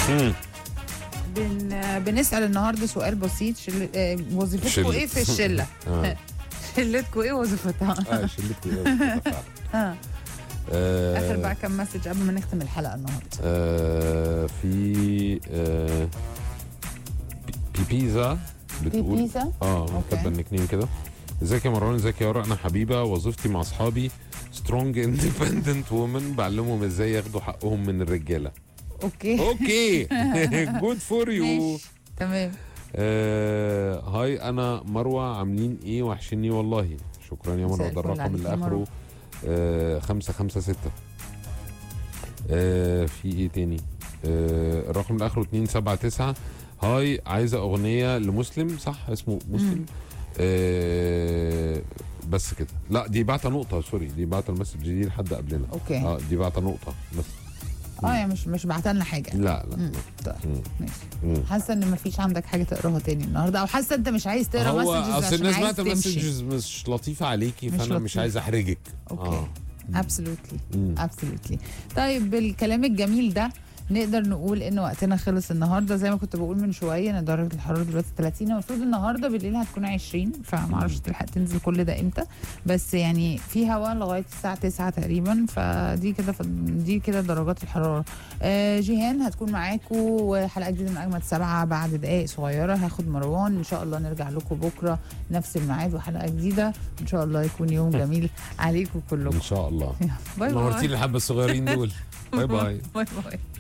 مم. بن... بنسال النهارده سؤال بسيط شل... آه، وظيفتكم شلة. ايه في الشله اه شلتكم ايه وظيفتها اه شلتكم ايه فعلا. آه. آه، اخر بقى كم مسج قبل ما نختم الحلقه النهارده آه في آه بي- بيبيزا بتقول بيبيزا اه أوكي. كاتبه النيك نيم كده ازيك يا مروان ازيك يا يارا انا حبيبه وظيفتي مع اصحابي سترونج اندبندنت وومن بعلمهم ازاي ياخدوا حقهم من الرجاله اوكي اوكي جود فور يو ماشي تمام هاي انا مروه عاملين ايه وحشني والله شكرا يا مساء مروه ده الفل الرقم عليك اللي يا اخره مروة. آه خمسة خمسة ستة آه في ايه تاني آه الرقم اللي اخره اتنين سبعة تسعة هاي عايزة اغنية لمسلم صح اسمه مسلم آه بس كده لا دي بعتة نقطة سوري دي بعتة المسج دي لحد قبلنا اوكي اه دي بعتة نقطة بس اه يعني مش مش بعتلنا حاجه لا لا مم. طيب مم. ماشي مم. حاسه ان مفيش عندك حاجه تقراها تاني النهارده او حاسه انت مش عايز تقرا هو مسجز اصل عشان الناس عايز بعت تمشي مسجز مش لطيفة عليكي مش فانا مش لطيفة. عايز احرجك اوكي آه. ابسولوتلي مم. ابسولوتلي طيب بالكلام الجميل ده نقدر نقول ان وقتنا خلص النهارده زي ما كنت بقول من شويه ان درجه الحراره دلوقتي 30 المفروض النهارده بالليل هتكون 20 فمعرفش تلحق تنزل كل ده امتى بس يعني في هواء لغايه الساعه 9 تقريبا فدي كده دي كده درجات الحراره آه جيهان هتكون معاكم وحلقه جديده من اجمد سبعه بعد دقائق صغيره هاخد مروان ان شاء الله نرجع لكم بكره نفس الميعاد وحلقه جديده ان شاء الله يكون يوم جميل عليكم كلكم ان شاء الله باي باي نورتيني الحبه الصغيرين دول باي باي باي باي